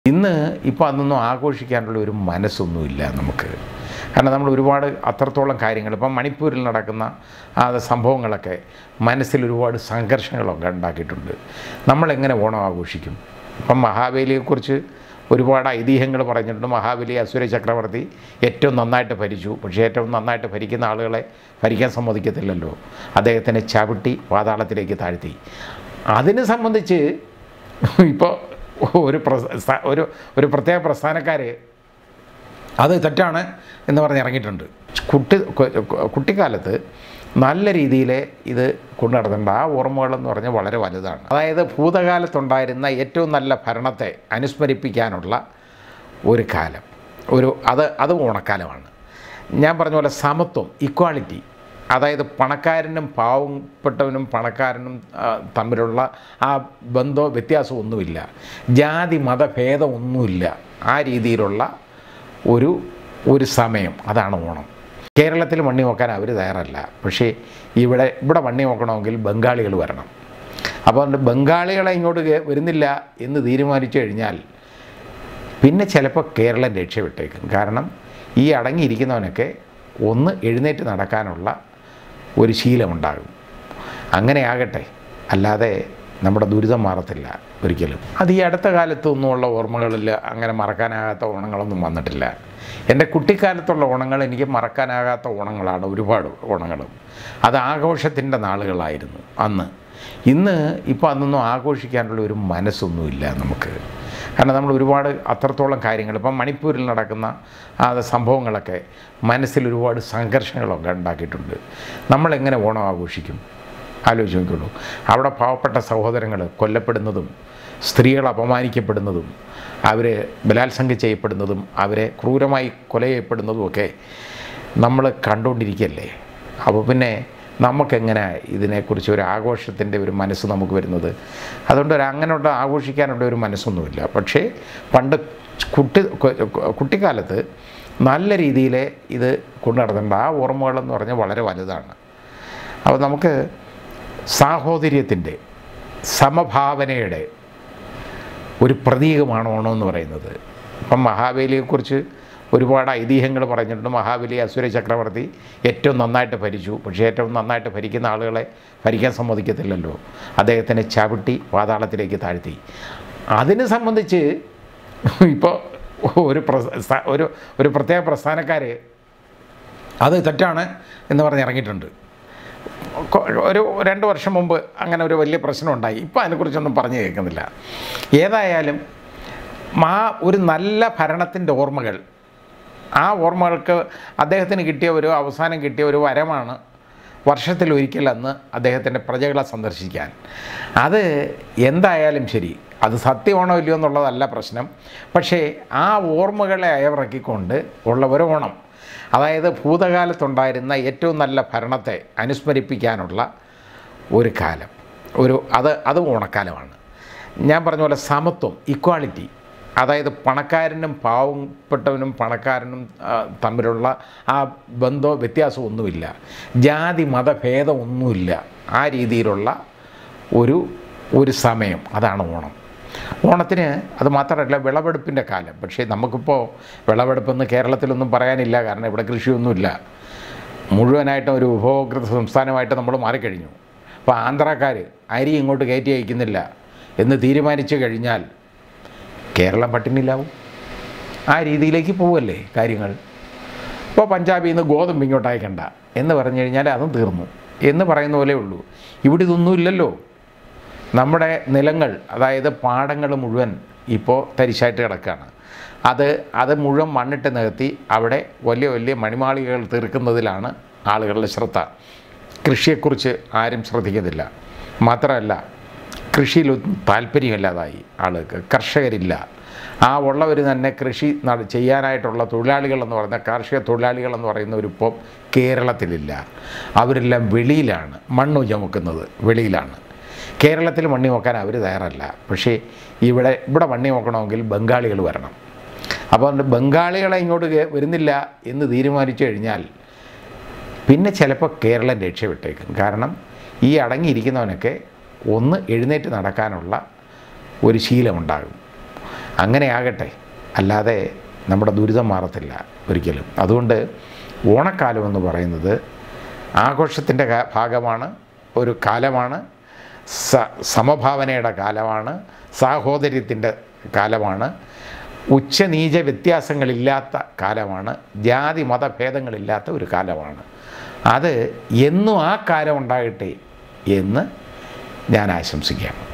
ഇന്ന് ഇപ്പോൾ അതൊന്നും ആഘോഷിക്കാനുള്ള ഒരു മനസ്സൊന്നുമില്ല നമുക്ക് കാരണം നമ്മൾ ഒരുപാട് അത്രത്തോളം കാര്യങ്ങൾ ഇപ്പം മണിപ്പൂരിൽ നടക്കുന്ന ആ സംഭവങ്ങളൊക്കെ മനസ്സിൽ ഒരുപാട് സംഘർഷങ്ങളൊക്കെ ഉണ്ടാക്കിയിട്ടുണ്ട് നമ്മളെങ്ങനെ ഓണം ആഘോഷിക്കും ഇപ്പം മഹാബലിയെക്കുറിച്ച് ഒരുപാട് ഐതിഹ്യങ്ങൾ പറഞ്ഞിട്ടുണ്ട് മഹാബലി അസുര ചക്രവർത്തി ഏറ്റവും നന്നായിട്ട് ഭരിച്ചു പക്ഷേ ഏറ്റവും നന്നായിട്ട് ഭരിക്കുന്ന ആളുകളെ ഭരിക്കാൻ സമ്മതിക്കത്തില്ലല്ലോ അദ്ദേഹത്തിനെ ചവിട്ടി പാതാളത്തിലേക്ക് താഴ്ത്തി അതിനെ സംബന്ധിച്ച് ഇപ്പോൾ ഒരു പ്രസ- ഒരു ഒരു പ്രത്യേക പ്രസ്ഥാനക്കാർ അത് തെറ്റാണ് എന്ന് പറഞ്ഞ് ഇറങ്ങിയിട്ടുണ്ട് കുട്ടി കു- കു- കുട്ടിക്കാലത്ത് നല്ല രീതിയിൽ ഇത് കൊണ്ടു നടത്തേണ്ട ആ ഓർമ്മകളെന്ന് പറഞ്ഞാൽ വളരെ വലുതാണ് അതായത് ഭൂതകാലത്തുണ്ടായിരുന്ന ഏറ്റവും നല്ല ഭരണത്തെ അനുസ്മരിപ്പിക്കാനുള്ള ഒരു കാലം ഒരു അത് അത് ഓണക്കാലമാണ് ഞാൻ പറഞ്ഞ പോലെ സമത്വം ഇക്വാളിറ്റി അതായത് പണക്കാരനും പാവപ്പെട്ടവനും പണക്കാരനും ആ, തമ്മിലുള്ള ആ ബന്ധോ വ്യത്യാസം ഒന്നുമില്ല ജാതി മതഭേദം ഒന്നുമില്ല ആ രീതിയിലുള്ള ഒരു ഒരു സമയം അതാണ് ഓണം കേരളത്തിൽ വണ്ണി നോക്കാൻ അവർ തയ്യാറല്ല പക്ഷേ ഇവിടെ ഇവിടെ വണ്ണി നോക്കണമെങ്കിൽ ബംഗാളികൾ വരണം അപ്പോൾ അതുകൊണ്ട് ബംഗാളികളെ ഇങ്ങോട്ട് കേ- വരുന്നില്ല എന്ന് തീരുമാനിച്ചു കഴിഞ്ഞാൽ പിന്നെ ചിലപ്പോൾ കേരളം രക്ഷപ്പെട്ടേക്കും കാരണം ഈ അടങ്ങിയിരിക്കുന്നവനൊക്കെ ഒന്ന് എഴുന്നേറ്റ് നടക്കാനുള്ള ഒരു ശീലമുണ്ടാകും അങ്ങനെ ആകട്ടെ അല്ലാതെ നമ്മുടെ ദുരിതം മാറത്തില്ല ഒരിക്കലും അത് ഈ അടുത്ത കാലത്തൊന്നുമുള്ള ഓർമ്മകളിൽ അങ്ങനെ മറക്കാനാകാത്ത ഓണങ്ങളൊന്നും വന്നിട്ടില്ല എൻ്റെ കുട്ടിക്കാലത്തുള്ള ഓണങ്ങൾ എനിക്ക് മറക്കാനാകാത്ത ഓണങ്ങളാണ് ഒരുപാട് ഓണങ്ങളും അത് ആഘോഷത്തിൻ്റെ നാളുകളായിരുന്നു അന്ന് ഇന്ന് ഇപ്പോൾ അതൊന്നും ആഘോഷിക്കാനുള്ള ഒരു മനസ്സൊന്നുമില്ല നമുക്ക് കാരണം നമ്മൾ ഒരുപാട് അത്രത്തോളം കാര്യങ്ങൾ ഇപ്പം മണിപ്പൂരിൽ നടക്കുന്ന ആ സംഭവങ്ങളൊക്കെ മനസ്സിൽ ഒരുപാട് സംഘർഷങ്ങളൊക്കെ ഉണ്ടാക്കിയിട്ടുണ്ട് നമ്മളെങ്ങനെ ഓണം ആഘോഷിക്കും ആലോചിച്ച് നോക്കുള്ളൂ അവിടെ പാവപ്പെട്ട സഹോദരങ്ങൾ കൊല്ലപ്പെടുന്നതും സ്ത്രീകൾ അപമാനിക്കപ്പെടുന്നതും അവർ ബലാത്സംഗം ചെയ്യപ്പെടുന്നതും അവരെ ക്രൂരമായി കൊല ചെയ്യപ്പെടുന്നതും ഒക്കെ നമ്മൾ കണ്ടുകൊണ്ടിരിക്കുകയല്ലേ അപ്പോൾ പിന്നെ നമുക്കെങ്ങനെ ഇതിനെക്കുറിച്ച് ഒരു ആഘോഷത്തിൻ്റെ ഒരു മനസ്സ് നമുക്ക് വരുന്നത് അതുകൊണ്ട് ഒരു അങ്ങനെയുള്ള ആഘോഷിക്കാനുള്ള ഒരു മനസ്സൊന്നുമില്ല പക്ഷേ പണ്ട് കുട്ടി കു- കുട്ടിക്കാലത്ത് നല്ല രീതിയിൽ ഇത് കൊണ്ടു നടത്തേണ്ട ആ ഓർമ്മകളെന്ന് പറഞ്ഞാൽ വളരെ വലുതാണ് അപ്പോൾ നമുക്ക് സാഹോദര്യത്തിൻ്റെ സമഭാവനയുടെ ഒരു പ്രതീകമാണ് ഓണം എന്ന് പറയുന്നത് ഇപ്പം മഹാബലിയെക്കുറിച്ച് ഒരുപാട് ഐതിഹ്യങ്ങൾ പറഞ്ഞിട്ടുണ്ട് മഹാബലി അസുര ചക്രവർത്തി ഏറ്റവും നന്നായിട്ട് ഭരിച്ചു പക്ഷേ ഏറ്റവും നന്നായിട്ട് ഭരിക്കുന്ന ആളുകളെ ഭരിക്കാൻ സമ്മതിക്കത്തില്ലല്ലോ അദ്ദേഹത്തിനെ ചവിട്ടി പാതാളത്തിലേക്ക് താഴ്ത്തി അതിനെ സംബന്ധിച്ച് ഇപ്പോൾ ഒരു പ്രസ- ഒരു ഒരു പ്രത്യേക പ്രസ്ഥാനക്കാർ അത് തെറ്റാണ് എന്ന് പറഞ്ഞ് ഇറങ്ങിയിട്ടുണ്ട് കൊ- ഒരു രണ്ട് വർഷം മുമ്പ് അങ്ങനെ ഒരു വലിയ പ്രശ്നം ഉണ്ടായി ഇപ്പോൾ അതിനെക്കുറിച്ചൊന്നും പറഞ്ഞു കേൾക്കുന്നില്ല ഏതായാലും ആ ഒരു നല്ല ഭരണത്തിൻ്റെ ഓർമ്മകൾ ആ ഓർമ്മകൾക്ക് അദ്ദേഹത്തിന് കിട്ടിയ ഒരു അവസാനം കിട്ടിയ ഒരു വരമാണ് വർഷത്തിലൊരിക്കൽ അന്ന് അദ്ദേഹത്തിൻ്റെ പ്രജകളെ സന്ദർശിക്കാൻ അത് എന്തായാലും ശരി അത് സത്യമാണോ ഇല്ലയോ എന്നുള്ളതല്ല പ്രശ്നം പക്ഷേ ആ ഓർമ്മകളെ അയവിറക്കിക്കൊണ്ട് ഉള്ള ഒരു ഓണം അതായത് ഭൂതകാലത്തുണ്ടായിരുന്ന ഏറ്റവും നല്ല ഭരണത്തെ അനുസ്മരിപ്പിക്കാനുള്ള ഒരു കാലം ഒരു അത് അത് ഓണക്കാലമാണ് ഞാൻ പറഞ്ഞ പോലെ സമത്വം ഇക്വാളിറ്റി അതായത് പണക്കാരനും പാവപ്പെട്ടവനും പണക്കാരനും ആ, തമ്മിലുള്ള ആ ബന്ധോ വ്യത്യാസം ഒന്നുമില്ല ജാതി മതഭേദം ഒന്നുമില്ല ആ രീതിയിലുള്ള ഒരു ഒരു സമയം അതാണ് ഓണം ഓണത്തിന് അത് മാത്രമല്ല വിളവെടുപ്പിൻ്റെ കാലം പക്ഷേ നമുക്കിപ്പോൾ വിളവെടുപ്പെന്ന് കേരളത്തിലൊന്നും പറയാനില്ല കാരണം ഇവിടെ കൃഷിയൊന്നുമില്ല മുഴുവനായിട്ടും ഒരു ഉപഭോക്തൃ സംസ്ഥാനമായിട്ട് നമ്മൾ മാറിക്കഴിഞ്ഞു അപ്പോൾ ആന്ധ്രാക്കാർ അരി ഇങ്ങോട്ട് കയറ്റി അയക്കുന്നില്ല എന്ന് തീരുമാനിച്ചു കഴിഞ്ഞാൽ കേരളം പട്ടിണിയിലാവും ആ രീതിയിലേക്ക് പോവല്ലേ കാര്യങ്ങൾ ഇപ്പോൾ പഞ്ചാബിൽ നിന്ന് ഗോതമ്പ് ഇങ്ങോട്ട് അയക്കണ്ട എന്ന് പറഞ്ഞു കഴിഞ്ഞാൽ അതും തീർന്നു എന്ന് പറയുന്ന പോലെ ഉള്ളൂ ഇവിടെ ഇതൊന്നും ഇല്ലല്ലോ നമ്മുടെ നിലങ്ങൾ അതായത് പാടങ്ങൾ മുഴുവൻ ഇപ്പോൾ തരിശായിട്ട് കിടക്കുകയാണ് അത് അത് മുഴുവൻ മണ്ണിട്ട് നികത്തി അവിടെ വലിയ വലിയ മണിമാളികകൾ തീർക്കുന്നതിലാണ് ആളുകളുടെ ശ്രദ്ധ കൃഷിയെക്കുറിച്ച് ആരും ശ്രദ്ധിക്കുന്നില്ല മാത്രമല്ല കൃഷിയിലൊന്നും താല്പര്യമില്ലാതായി ആളുകൾക്ക് കർഷകരില്ല ആ ഉള്ളവർ തന്നെ കൃഷി നട ചെയ്യാനായിട്ടുള്ള തൊഴിലാളികളെന്ന് പറയുന്ന കാർഷിക തൊഴിലാളികളെന്ന് പറയുന്നവരിപ്പോൾ കേരളത്തിലില്ല അവരെല്ലാം വെളിയിലാണ് മണ്ണ് ചുമക്കുന്നത് വെളിയിലാണ് കേരളത്തിൽ മണ്ണി നോക്കാൻ അവർ തയ്യാറല്ല പക്ഷേ ഇവിടെ ഇവിടെ മണ്ണി നോക്കണമെങ്കിൽ ബംഗാളികൾ വരണം അപ്പോൾ അതുകൊണ്ട് ബംഗാളികളെ ഇങ്ങോട്ട് കേ- വരുന്നില്ല എന്ന് തീരുമാനിച്ചു കഴിഞ്ഞാൽ പിന്നെ ചിലപ്പോൾ കേരളം രക്ഷപ്പെട്ടേക്കും കാരണം ഈ അടങ്ങിയിരിക്കുന്നവനൊക്കെ ഒന്ന് എഴുന്നേറ്റ് നടക്കാനുള്ള ഒരു ശീലമുണ്ടാകും അങ്ങനെ ആകട്ടെ അല്ലാതെ നമ്മുടെ ദുരിതം മാറത്തില്ല ഒരിക്കലും അതുകൊണ്ട് ഓണക്കാലം എന്ന് പറയുന്നത് ആഘോഷത്തിൻ്റെ കാ- ഭാഗമാണ് ഒരു കാലമാണ് സ സമഭാവനയുടെ കാലമാണ് സാഹോദര്യത്തിൻ്റെ കാലമാണ് ഉച്ചനീച വ്യത്യാസങ്ങളില്ലാത്ത കാലമാണ് ജാതി മതഭേദങ്ങളില്ലാത്ത ഒരു കാലമാണ് അത് എന്നും ആ കാലം ഉണ്ടാകട്ടെ എന്ന് ഞാൻ ആശംസിക്കാം